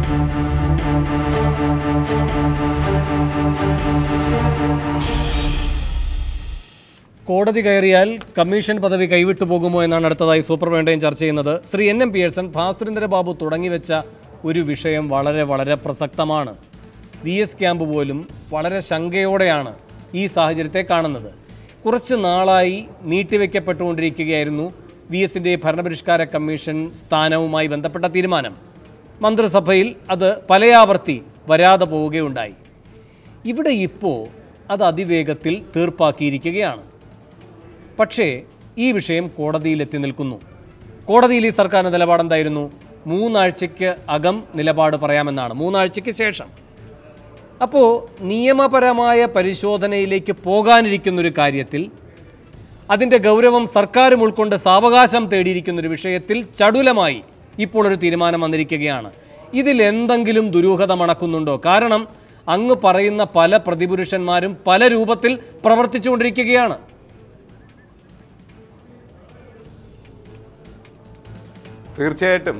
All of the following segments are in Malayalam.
കോടതി കയറിയാൽ കമ്മീഷൻ പദവി കൈവിട്ടു പോകുമോ എന്നാണ് അടുത്തതായി സൂപ്പർ വേണ്ടയും ചർച്ച ചെയ്യുന്നത് ശ്രീ എൻ എം പിയേഴ്സൺ ഭാസുരേന്ദ്ര ബാബു തുടങ്ങിവെച്ച ഒരു വിഷയം വളരെ വളരെ പ്രസക്തമാണ് വി എസ് ക്യാമ്പ് പോലും വളരെ ശങ്കയോടെയാണ് ഈ സാഹചര്യത്തെ കാണുന്നത് കുറച്ച് നാളായി നീട്ടിവെക്കപ്പെട്ടുകൊണ്ടിരിക്കുകയായിരുന്നു വി എസിൻ്റെ ഭരണപരിഷ്കാര കമ്മീഷൻ സ്ഥാനവുമായി ബന്ധപ്പെട്ട തീരുമാനം മന്ത്രിസഭയിൽ അത് പലയാവർത്തി വരാതെ പോവുകയുണ്ടായി ഇവിടെ ഇപ്പോൾ അത് അതിവേഗത്തിൽ തീർപ്പാക്കിയിരിക്കുകയാണ് പക്ഷേ ഈ വിഷയം കോടതിയിലെത്തി നിൽക്കുന്നു കോടതിയിൽ ഈ സർക്കാരിൻ്റെ നിലപാട് എന്തായിരുന്നു മൂന്നാഴ്ചയ്ക്ക് അകം നിലപാട് പറയാമെന്നാണ് മൂന്നാഴ്ചയ്ക്ക് ശേഷം അപ്പോൾ നിയമപരമായ പരിശോധനയിലേക്ക് പോകാനിരിക്കുന്നൊരു കാര്യത്തിൽ അതിൻ്റെ ഗൗരവം സർക്കാരും ഉൾക്കൊണ്ട് സാവകാശം തേടിയിരിക്കുന്നൊരു വിഷയത്തിൽ ചടുലമായി ഇപ്പോൾ ഒരു തീരുമാനം വന്നിരിക്കുകയാണ് ഇതിൽ എന്തെങ്കിലും ദുരൂഹത മണക്കുന്നുണ്ടോ കാരണം അങ്ങ് പറയുന്ന പല പ്രതിപുരുഷന്മാരും പല രൂപത്തിൽ പ്രവർത്തിച്ചുകൊണ്ടിരിക്കുകയാണ് തീർച്ചയായിട്ടും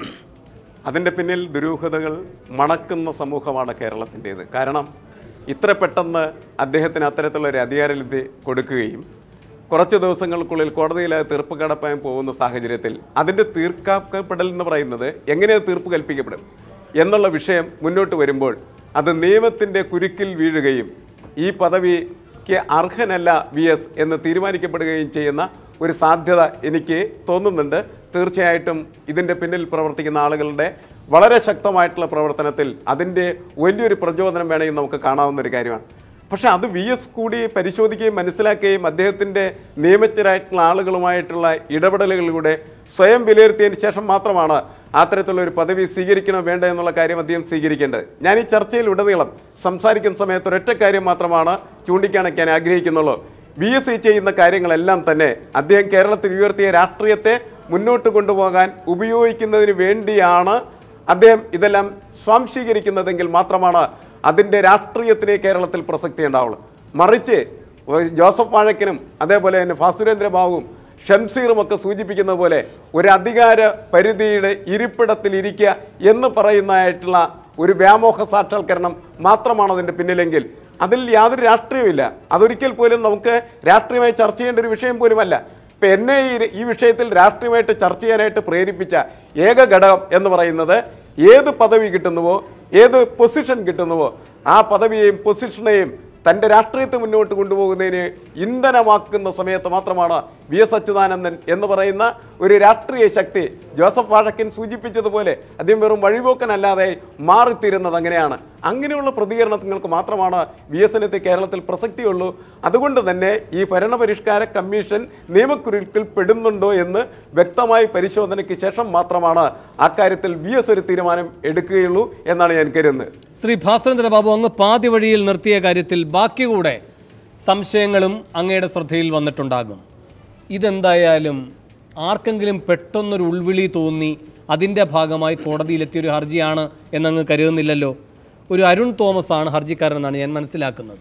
അതിൻ്റെ പിന്നിൽ ദുരൂഹതകൾ മണക്കുന്ന സമൂഹമാണ് കേരളത്തിൻ്റേത് കാരണം ഇത്ര പെട്ടെന്ന് അദ്ദേഹത്തിന് അത്തരത്തിലുള്ള ഒരു അധികാരലബ്ധി കൊടുക്കുകയും കുറച്ച് ദിവസങ്ങൾക്കുള്ളിൽ കോടതിയിൽ അത് തീർപ്പ് കടപ്പാൻ പോകുന്ന സാഹചര്യത്തിൽ അതിൻ്റെ തീർക്കപ്പെടൽ എന്ന് പറയുന്നത് എങ്ങനെ തീർപ്പ് കൽപ്പിക്കപ്പെടും എന്നുള്ള വിഷയം മുന്നോട്ട് വരുമ്പോൾ അത് നിയമത്തിൻ്റെ കുരുക്കിൽ വീഴുകയും ഈ പദവിക്ക് അർഹനല്ല വി എസ് എന്ന് തീരുമാനിക്കപ്പെടുകയും ചെയ്യുന്ന ഒരു സാധ്യത എനിക്ക് തോന്നുന്നുണ്ട് തീർച്ചയായിട്ടും ഇതിൻ്റെ പിന്നിൽ പ്രവർത്തിക്കുന്ന ആളുകളുടെ വളരെ ശക്തമായിട്ടുള്ള പ്രവർത്തനത്തിൽ അതിൻ്റെ വലിയൊരു പ്രചോദനം വേണമെങ്കിൽ നമുക്ക് കാണാവുന്ന ഒരു കാര്യമാണ് പക്ഷേ അത് വി എസ് കൂടി പരിശോധിക്കുകയും മനസ്സിലാക്കുകയും അദ്ദേഹത്തിൻ്റെ നിയമിതരായിട്ടുള്ള ആളുകളുമായിട്ടുള്ള ഇടപെടലുകളിലൂടെ സ്വയം വിലയിരുത്തിയതിന് ശേഷം മാത്രമാണ് അത്തരത്തിലുള്ള ഒരു പദവി സ്വീകരിക്കണോ വേണ്ട എന്നുള്ള കാര്യം അദ്ദേഹം സ്വീകരിക്കേണ്ടത് ഞാൻ ഈ ചർച്ചയിൽ ഉടനീളം സംസാരിക്കുന്ന സമയത്ത് ഒരൊറ്റ കാര്യം മാത്രമാണ് ചൂണ്ടിക്കാണിക്കാൻ ആഗ്രഹിക്കുന്നുള്ളൂ വി എസ് സി ചെയ്യുന്ന കാര്യങ്ങളെല്ലാം തന്നെ അദ്ദേഹം കേരളത്തിൽ ഉയർത്തിയ രാഷ്ട്രീയത്തെ മുന്നോട്ട് കൊണ്ടുപോകാൻ ഉപയോഗിക്കുന്നതിന് വേണ്ടിയാണ് അദ്ദേഹം ഇതെല്ലാം സ്വാംശീകരിക്കുന്നതെങ്കിൽ മാത്രമാണ് അതിൻ്റെ രാഷ്ട്രീയത്തിനെ കേരളത്തിൽ പ്രസക്തി ഉണ്ടാവുള്ളൂ മറിച്ച് ജോസഫ് വാഴക്കനും അതേപോലെ തന്നെ ഭാസുരേന്ദ്ര ബാബുവും ഷംസീറും ഒക്കെ സൂചിപ്പിക്കുന്ന പോലെ ഒരു അധികാര പരിധിയുടെ ഇരിപ്പിടത്തിൽ ഇരിക്കുക എന്ന് പറയുന്നതായിട്ടുള്ള ഒരു വ്യാമോഹ സാക്ഷാത്കരണം മാത്രമാണ് അതിൻ്റെ പിന്നിലെങ്കിൽ അതിൽ യാതൊരു രാഷ്ട്രീയമില്ല അതൊരിക്കൽ പോലും നമുക്ക് രാഷ്ട്രീയമായി ചർച്ച ചെയ്യേണ്ട ഒരു വിഷയം പോലുമല്ല ഇപ്പം എന്നെ ഈ ഈ വിഷയത്തിൽ രാഷ്ട്രീയമായിട്ട് ചർച്ച ചെയ്യാനായിട്ട് പ്രേരിപ്പിച്ച ഏക ഘടകം എന്ന് പറയുന്നത് ഏത് പദവി കിട്ടുന്നുവോ ഏത് പൊസിഷൻ കിട്ടുന്നുവോ ആ പദവിയെയും പൊസിഷനെയും തൻ്റെ രാഷ്ട്രീയത്തെ മുന്നോട്ട് കൊണ്ടുപോകുന്നതിന് ഇന്ധനമാക്കുന്ന സമയത്ത് മാത്രമാണ് വി എസ് അച്യുതാനന്ദൻ എന്ന് പറയുന്ന ഒരു രാഷ്ട്രീയ ശക്തി ജോസഫ് വാഴക്കൻ സൂചിപ്പിച്ചതുപോലെ അദ്ദേഹം വെറും വഴിപോക്കനല്ലാതെ മാറിത്തീരുന്നത് അങ്ങനെയാണ് അങ്ങനെയുള്ള പ്രതികരണങ്ങൾക്ക് മാത്രമാണ് വി എസിനത്തെ കേരളത്തിൽ പ്രസക്തിയുള്ളൂ അതുകൊണ്ട് തന്നെ ഈ ഭരണപരിഷ്കാര കമ്മീഷൻ നിയമക്കുരുക്കിൽ പെടുന്നുണ്ടോ എന്ന് വ്യക്തമായി പരിശോധനയ്ക്ക് ശേഷം മാത്രമാണ് അക്കാര്യത്തിൽ വി എസ് ഒരു തീരുമാനം എടുക്കുകയുള്ളൂ എന്നാണ് ഞാൻ കരുതുന്നത് ശ്രീ ഭാസ്വരേന്ദ്ര ബാബു അങ്ങ് പാതി വഴിയിൽ നിർത്തിയ കാര്യത്തിൽ ബാക്കി കൂടെ സംശയങ്ങളും അങ്ങയുടെ ശ്രദ്ധയിൽ വന്നിട്ടുണ്ടാകും ഇതെന്തായാലും ആർക്കെങ്കിലും പെട്ടെന്നൊരു ഉൾവിളി തോന്നി അതിൻ്റെ ഭാഗമായി കോടതിയിലെത്തിയ ഒരു ഹർജിയാണ് എന്നങ്ങ് കരുതുന്നില്ലല്ലോ ഒരു അരുൺ തോമസ് ആണ് ഹർജിക്കാരനെന്നാണ് ഞാൻ മനസ്സിലാക്കുന്നത്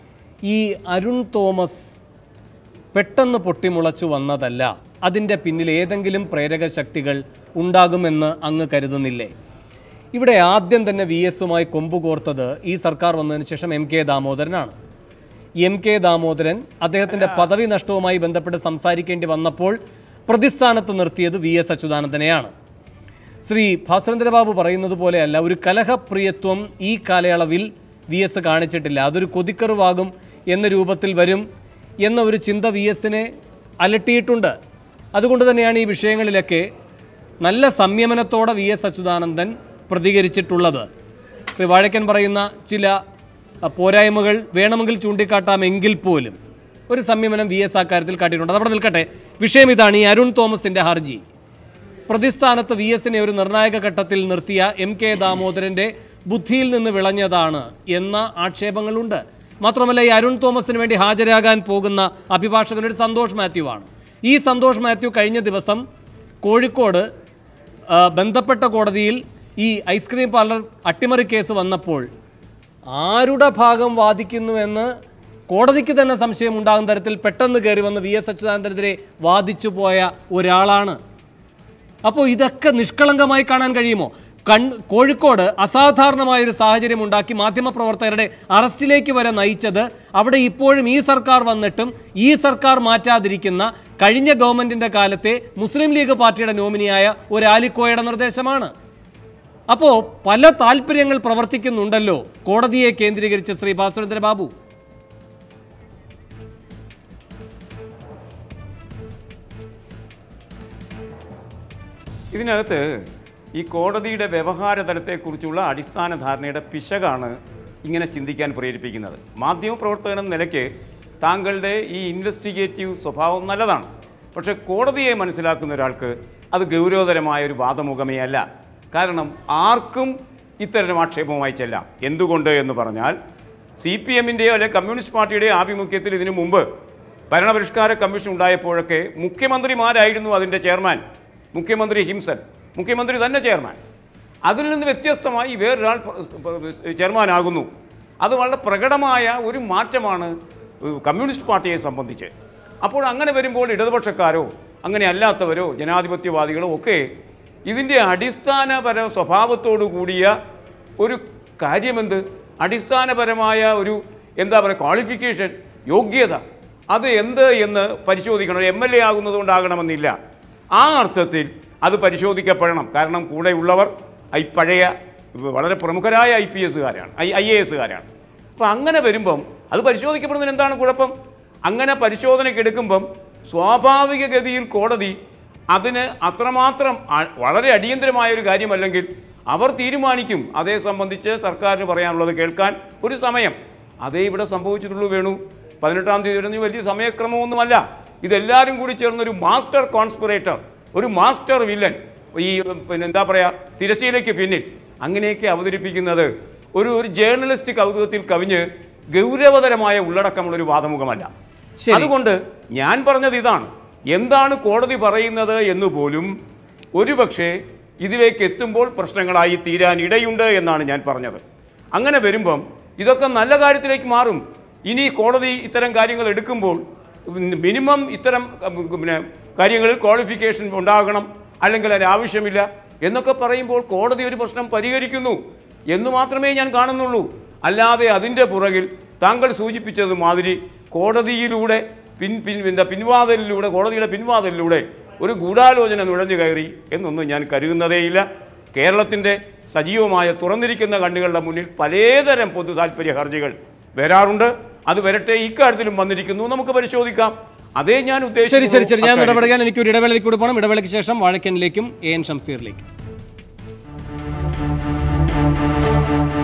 ഈ അരുൺ തോമസ് പെട്ടെന്ന് പൊട്ടിമുളച്ചു വന്നതല്ല അതിൻ്റെ പിന്നിൽ ഏതെങ്കിലും പ്രേരക ശക്തികൾ ഉണ്ടാകുമെന്ന് അങ്ങ് കരുതുന്നില്ലേ ഇവിടെ ആദ്യം തന്നെ വി എസുമായി കൊമ്പ് കോർത്തത് ഈ സർക്കാർ വന്നതിന് ശേഷം എം കെ ദാമോദരനാണ് എം കെ ദാമോദരൻ അദ്ദേഹത്തിൻ്റെ പദവി നഷ്ടവുമായി ബന്ധപ്പെട്ട് സംസാരിക്കേണ്ടി വന്നപ്പോൾ പ്രതിസ്ഥാനത്ത് നിർത്തിയത് വി എസ് അച്യുതാനന്ദനെയാണ് ശ്രീ ഭാസ്വരേന്ദ്രബാബു പറയുന്നത് പോലെയല്ല ഒരു കലഹപ്രിയത്വം ഈ കാലയളവിൽ വി എസ് കാണിച്ചിട്ടില്ല അതൊരു കൊതിക്കറിവാകും എന്ന രൂപത്തിൽ വരും എന്ന ഒരു ചിന്ത വി എസിനെ അലട്ടിയിട്ടുണ്ട് അതുകൊണ്ട് തന്നെയാണ് ഈ വിഷയങ്ങളിലൊക്കെ നല്ല സംയമനത്തോടെ വി എസ് അച്യുതാനന്ദൻ പ്രതികരിച്ചിട്ടുള്ളത് ശ്രീ വാഴക്കൻ പറയുന്ന ചില അഹ്, പോരായ്മകൾ വേണമെങ്കിൽ ചൂണ്ടിക്കാട്ടാമെങ്കിൽ പോലും ഒരു സംയമനം വി എസ് ആ കാര്യത്തിൽ കാട്ടിയിട്ടുണ്ട് അതവിടെ നിൽക്കട്ടെ വിഷയം ഇതാണ് ഈ അരുൺ തോമസിൻ്റെ ഹർജി പ്രതിസ്ഥാനത്ത് വി എസിനെ ഒരു നിർണായക ഘട്ടത്തിൽ നിർത്തിയ എം കെ ദാമോദരന്റെ ബുദ്ധിയിൽ നിന്ന് വിളഞ്ഞതാണ് എന്ന ആക്ഷേപങ്ങളുണ്ട് മാത്രമല്ല ഈ അരുൺ തോമസിന് വേണ്ടി ഹാജരാകാൻ പോകുന്ന അഭിഭാഷകൻ ഒരു സന്തോഷ് മാത്യു ആണ് ഈ സന്തോഷ് മാത്യു കഴിഞ്ഞ ദിവസം കോഴിക്കോട് ആ, ബന്ധപ്പെട്ട കോടതിയിൽ ഈ ഐസ്ക്രീം പാർലർ അട്ടിമറി കേസ് വന്നപ്പോൾ ആരുടെ ഭാഗം വാദിക്കുന്നുവെന്ന് കോടതിക്ക് തന്നെ സംശയം ഉണ്ടാകുന്ന തരത്തിൽ പെട്ടെന്ന് കയറി വന്ന് വി എസ് അച്യുതാനന്ദനെതിരെ വാദിച്ചു പോയ ഒരാളാണ് അപ്പോൾ ഇതൊക്കെ നിഷ്കളങ്കമായി കാണാൻ കഴിയുമോ കൺ കോഴിക്കോട് അസാധാരണമായ ഒരു സാഹചര്യം ഉണ്ടാക്കി മാധ്യമപ്രവർത്തകരുടെ അറസ്റ്റിലേക്ക് വരെ നയിച്ചത് അവിടെ ഇപ്പോഴും ഈ സർക്കാർ വന്നിട്ടും ഈ സർക്കാർ മാറ്റാതിരിക്കുന്ന കഴിഞ്ഞ ഗവൺമെന്റിന്റെ കാലത്തെ മുസ്ലിം ലീഗ് പാർട്ടിയുടെ നോമിനിയായ ഒരു ആലിക്കോയുടെ നിർദ്ദേശമാണ് അപ്പോൾ പല താല്പര്യങ്ങൾ പ്രവർത്തിക്കുന്നുണ്ടല്ലോ കോടതിയെ കേന്ദ്രീകരിച്ച് ശ്രീ ഭാസുരേന്ദ്ര ബാബു ഇതിനകത്ത് ഈ കോടതിയുടെ വ്യവഹാര തലത്തെക്കുറിച്ചുള്ള അടിസ്ഥാന ധാരണയുടെ പിശകാണ് ഇങ്ങനെ ചിന്തിക്കാൻ പ്രേരിപ്പിക്കുന്നത് മാധ്യമപ്രവർത്തകൻ എന്ന നിലയ്ക്ക് താങ്കളുടെ ഈ ഇൻവെസ്റ്റിഗേറ്റീവ് സ്വഭാവം നല്ലതാണ് പക്ഷേ കോടതിയെ മനസ്സിലാക്കുന്ന ഒരാൾക്ക് അത് ഗൗരവതരമായ ഒരു വാദമുഖമേ അല്ല കാരണം ആർക്കും ഇത്തരം ആക്ഷേപവുമായി ചെല്ലാം എന്തുകൊണ്ട് എന്ന് പറഞ്ഞാൽ സി പി എമ്മിൻ്റെയോ അല്ലെങ്കിൽ കമ്മ്യൂണിസ്റ്റ് പാർട്ടിയുടെയോ ആഭിമുഖ്യത്തിൽ ഇതിനു മുമ്പ് ഭരണപരിഷ്കാര കമ്മീഷൻ ഉണ്ടായപ്പോഴൊക്കെ മുഖ്യമന്ത്രിമാരായിരുന്നു അതിൻ്റെ ചെയർമാൻ മുഖ്യമന്ത്രി ഹിംസൻ മുഖ്യമന്ത്രി തന്നെ ചെയർമാൻ അതിൽ നിന്ന് വ്യത്യസ്തമായി വേറൊരാൾ ചെയർമാനാകുന്നു അത് വളരെ പ്രകടമായ ഒരു മാറ്റമാണ് കമ്മ്യൂണിസ്റ്റ് പാർട്ടിയെ സംബന്ധിച്ച് അപ്പോൾ അങ്ങനെ വരുമ്പോൾ ഇടതുപക്ഷക്കാരോ അങ്ങനെ അല്ലാത്തവരോ ജനാധിപത്യവാദികളോ ഒക്കെ ഇതിൻ്റെ അടിസ്ഥാനപര സ്വഭാവത്തോടു കൂടിയ ഒരു കാര്യമെന്ത് അടിസ്ഥാനപരമായ ഒരു എന്താ പറയുക ക്വാളിഫിക്കേഷൻ യോഗ്യത അത് എന്ത് എന്ന് പരിശോധിക്കണം എം എൽ എ ആകുന്നത് കൊണ്ടാകണമെന്നില്ല ആ അർത്ഥത്തിൽ അത് പരിശോധിക്കപ്പെടണം കാരണം കൂടെയുള്ളവർ ഐ പഴയ വളരെ പ്രമുഖരായ ഐ പി എസുകാരാണ് ഐ ഐ എ എസുകാരാണ് അപ്പോൾ അങ്ങനെ വരുമ്പം അത് പരിശോധിക്കപ്പെടുന്നതിന് എന്താണ് കുഴപ്പം അങ്ങനെ പരിശോധനയ്ക്ക് എടുക്കുമ്പം സ്വാഭാവിക ഗതിയിൽ കോടതി അതിന് അത്രമാത്രം അ- വളരെ അടിയന്തരമായ ഒരു കാര്യമല്ലെങ്കിൽ അവർ തീരുമാനിക്കും അതേ സംബന്ധിച്ച് സർക്കാരിന് പറയാനുള്ളത് കേൾക്കാൻ ഒരു സമയം അതേ ഇവിടെ സംഭവിച്ചിട്ടുള്ളൂ വേണു പതിനെട്ടാം തീയതി വരുന്ന വലിയ സമയക്രമമൊന്നുമല്ല ഇതെല്ലാവരും കൂടി ചേർന്നൊരു മാസ്റ്റർ കോൺസ്പിറേറ്റർ ഒരു മാസ്റ്റർ വില്ലൻ ഈ പിന്നെ എന്താ പറയുക തിരശ്ശീലയ്ക്ക് പിന്നിൽ അങ്ങനെയൊക്കെ അവതരിപ്പിക്കുന്നത് ഒരു ഒരു ജേർണലിസ്റ്റ് കൗതുകത്തിൽ കവിഞ്ഞ് ഗൗരവതരമായ ഉള്ളടക്കമുള്ളൊരു വാദമുഖമല്ല ശരി. അതുകൊണ്ട് ഞാൻ പറഞ്ഞത് ഇതാണ് എന്താണ് കോടതി പറയുന്നത് എന്ന് പോലും ഒരുപക്ഷെ ഇതിലേക്ക് എത്തുമ്പോൾ പ്രശ്നങ്ങളായി തീരാൻ ഇടയുണ്ട് എന്നാണ് ഞാൻ പറഞ്ഞത് അങ്ങനെ വരുമ്പം ഇതൊക്കെ നല്ല കാര്യത്തിലേക്ക് മാറും ഇനി കോടതി ഇത്തരം കാര്യങ്ങൾ എടുക്കുമ്പോൾ മിനിമം ഇത്തരം ഉം, പിന്നെ കാര്യങ്ങളിൽ ക്വാളിഫിക്കേഷൻ ഉണ്ടാകണം അല്ലെങ്കിൽ അതിന് ആവശ്യമില്ല എന്നൊക്കെ പറയുമ്പോൾ കോടതി ഒരു പ്രശ്നം പരിഹരിക്കുന്നു എന്ന് മാത്രമേ ഞാൻ കാണുന്നുള്ളൂ അല്ലാതെ അതിൻ്റെ പുറകിൽ താങ്കൾ സൂചിപ്പിച്ചത് മാതിരി കോടതിയിലൂടെ പിൻ പിൻ എന്താ പിൻവാതിലിലൂടെ കോടതിയുടെ പിൻവാതിലിലൂടെ ഒരു ഗൂഢാലോചന നുഴഞ്ഞു കയറി എന്നൊന്നും ഞാൻ കരുതുന്നതേയില്ല കേരളത്തിൻ്റെ സജീവമായ തുറന്നിരിക്കുന്ന കണ്ണുകളുടെ മുന്നിൽ പലതരം പൊതു താല്പര്യ ഹർജികൾ വരാറുണ്ട് അത് വരട്ടെ ഇക്കാര്യത്തിലും വന്നിരിക്കുന്നു നമുക്ക് പരിശോധിക്കാം അതേ ഞാൻ ശരി ശരി ശരി ഞാൻ അക്കാര്യത്തിൽ. ഇടപെടുകയാണ് എനിക്ക് ഒരു ഇടവേളയ്ക്ക് കൂടി പോകണം ഇടവേളയ്ക്ക് ശേഷം വാഴക്കനിലേക്കും എ എൻ ഷംസീറിലേക്കും